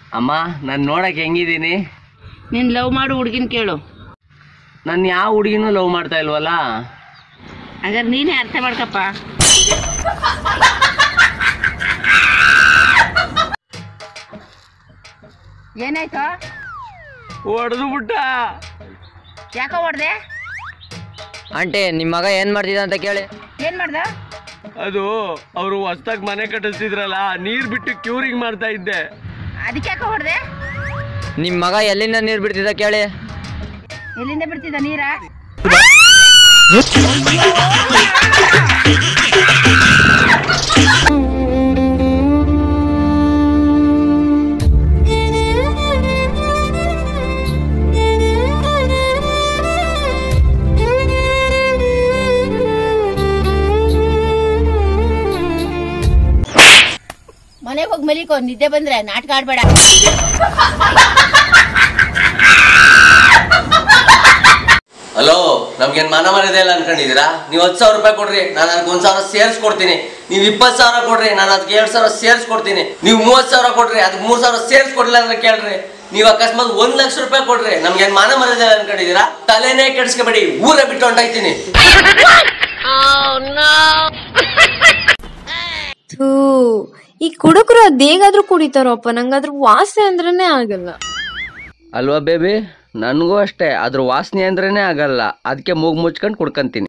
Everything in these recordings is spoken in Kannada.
ಅಮ್ಮ ನಾನು ನೋಡಕ್ ಹೆಂಗಿದ್ದೀನಿ ನೀನ್ ಲವ್ ಮಾಡು ಹುಡ್ಗಿನ್ ಕೇಳು ನಾನು ಯಾವ ಹುಡುಗಿನೂ ಲವ್ ಮಾಡ್ತಾ ಇಲ್ವಲ್ಲ ಹಾಗಾದ್ರೆ ನೀನೇ ಅರ್ಥ ಮಾಡ್ಕಪ್ಪ ಏನಾಯ್ತು ಹೊಡೆದು ಬಿಟ್ಟ ಯಾಕೋ ಹೊಡ್ದೆ ಆಂಟಿ ನಿಮ್ಮ ಮಗ ಏನ್ ಮಾಡ್ತಿದ್ದ ಅಂತ ಕೇಳಿ ಏನ್ ಮಾಡ್ದ ಅದು ಅವರು ಹೊಸ್ದಾಗ್ ಮನೆ ಕಟ್ಟಿಸ್ತಿದ್ರಲ್ಲ ನೀರ್ ಬಿಟ್ಟು ಕ್ಯೂರಿಂಗ್ ಮಾಡ್ತಾ ಇದ್ದೆ ಅದಕ್ಕೆ ಯಾಕೋ ಹೊಡ್ದೆ ನಿಮ್ಮ ಮಗ ಎಲ್ಲಿಂದ ನೀರು ಬಿಡ್ತಿದ್ದ ಕೇಳಿ ಎಲ್ಲಿಂದ ಬಿಡ್ತಿದ್ದ ನೀರ ಮನೆಗೆ ಹೋಗಿ ಮಲಿಕೋ ನಿದ್ದೆ ಬಂದ್ರೆ ನಾಟಕ ಆಡ್ಬೇಡ ಹಲೋ ನಮ್ಗೇನ್ ಮನ ಮರದೇ ಇಲ್ಲ ಅನ್ಕೊಂಡಿದೀರಾ ನೀವು ಹತ್ತು ಸಾವಿರ ರೂಪಾಯಿ ಕೊಡ್ರಿ ನಾನು ಅದಕ್ಕೆ ಒಂದ್ ಸಾವಿರ ಸೇರ್ಸ್ ಕೊಡ್ತೀನಿ ನೀವು ಇಪ್ಪತ್ತು ಸಾವಿರ ಕೊಡ್ರಿ ನಾನು ಅದಕ್ಕೆ ಎರಡು ಸಾವಿರ ಸೇರ್ಸ್ ಕೊಡ್ತೀನಿ ನೀವು ಮೂವತ್ತು ಸಾವಿರ ಕೊಡ್ರಿ ಅದಕ್ಕೆ ಮೂರು ಸಾವಿರ ಸೇರ್ಸ್ ಕೊಡ್ಲಿಲ್ಲ ಅಂದ್ರೆ ಕೇಳ್ರಿ ನೀವು ಅಕಸ್ಮಾತ್ ಒಂದ್ ಲಕ್ಷ ರೂಪಾಯಿ ಕೊಡ್ರಿ ನಮ್ಗೇನ್ ಮಾನ ಮರದೇ ಇಲ್ಲ ಅನ್ಕೊಂಡಿದೀರಾ ತಲೆನೇ ಕೆಡಿಸ್ಕೊಬೇಡಿ ಊರೇ ಬಿಟ್ಟು ಹೊಂಟಾಯ್ತೀನಿ ಥೂ ಈ ಕುಡುಕರು ಅದ್ ಹೇಗಾದ್ರೂ ಕುಡಿತಾರಪ್ಪ ನಂಗಾದ್ರ ವಾಸನೆ ಅಂದ್ರೇನೆ ಆಗಲ್ಲ ಅಲ್ವಾ ಬೇಬಿ ನನಗೂ ಅಷ್ಟೇ ಅದ್ರ ವಾಸನೆ ಅಂದ್ರೇನೆ ಆಗಲ್ಲ ಅದಕ್ಕೆ ಮೂಗ್ ಮುಚ್ಕೊಂಡು ಕುಡ್ಕಂತೀನಿ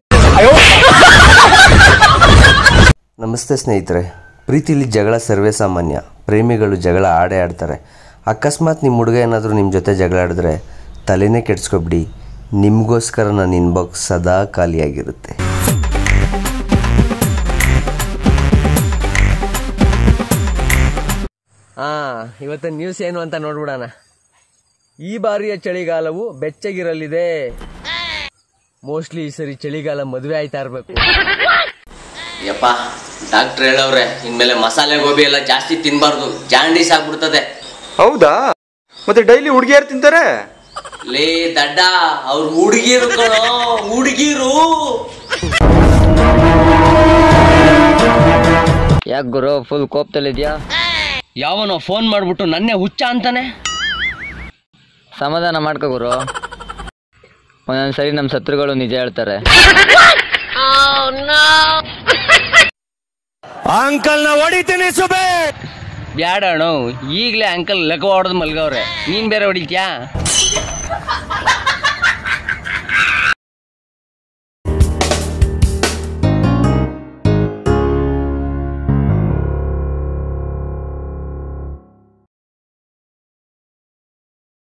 ನಮಸ್ತೆ ಸ್ನೇಹಿತರೆ ಪ್ರೀತಿಲಿ ಜಗಳ ಸರ್ವೇ ಸಾಮಾನ್ಯ ಪ್ರೇಮಿಗಳು ಜಗಳ ಆಡೇ ಆಡ್ತಾರೆ ಅಕಸ್ಮಾತ್ ನಿಮ್ಮ ಹುಡುಗ ಏನಾದರೂ ನಿಮ್ಮ ಜೊತೆ ಜಗಳ ಆಡಿದ್ರೆ ತಲೆನೇ ಕೆಡ್ಸ್ಕೊಬಿಡಿ ನಿಮಗೋಸ್ಕರ ನನ್ನ ಇನ್ಬಾಕ್ಸ್ ಸದಾ ಖಾಲಿಯಾಗಿರುತ್ತೆ ಹಾ ಇವತ್ತಿನ ನ್ಯೂಸ್ ಏನು ಅಂತ ನೋಡ್ಬಿಡೋಣ ಈ ಬಾರಿಯ ಚಳಿಗಾಲವು ಬೆಚ್ಚಗಿರಲಿದೆ ಮೋಸ್ಟ್ಲಿ ಈ ಸರಿ ಚಳಿಗಾಲ ಮದುವೆ ಆಯ್ತಾ ಇರ್ಬೇಕು ಯಪ್ಪ ಡಾಕ್ಟರ್ ಹೇಳವ್ರೆ ಇನ್ಮೇಲೆ ಮಸಾಲೆ ಗೋಬಿ ಎಲ್ಲ ಜಾಸ್ತಿ ತಿನ್ಬಾರ್ದು ಜಾಂಡೀಸ್ ಆಗ್ಬಿಡ್ತದೆ ಹೌದಾ ಮತ್ತೆ ಡೈಲಿ ಹುಡುಗಿಯಾರು ತಿಂತಾರೆ ಲೇ ದಡ್ಡ ಅವ್ರ ಹುಡುಗಿರು ಕಣೋ ಹುಡುಗಿರು ಯಾಕೆ ಗುರು ಫುಲ್ ಕೋಪದಲ್ಲಿದ್ಯಾ ಯಾವನೋ ಫೋನ್ ಮಾಡ್ಬಿಟ್ಟು ನನ್ನೇ ಹುಚ್ಚ ಅಂತಾನೆ ಸಮಾಧಾನ ಮಾಡ್ಕೋ ಗುರು ಒಂದೊಂದ್ಸರಿ ನಮ್ಮ ಶತ್ರುಗಳು ನಿಜ ಹೇಳ್ತಾರೆ ಬ್ಯಾಡ ಅಣ್ಣ ಈಗಲೇ ಅಂಕಲ್ ಲೆಕ್ಕ ಹೊಡೆದು ಮಲ್ಗವ್ರೆ ನೀನ್ ಬೇರೆ ಹೊಡಿತ್ಯಾ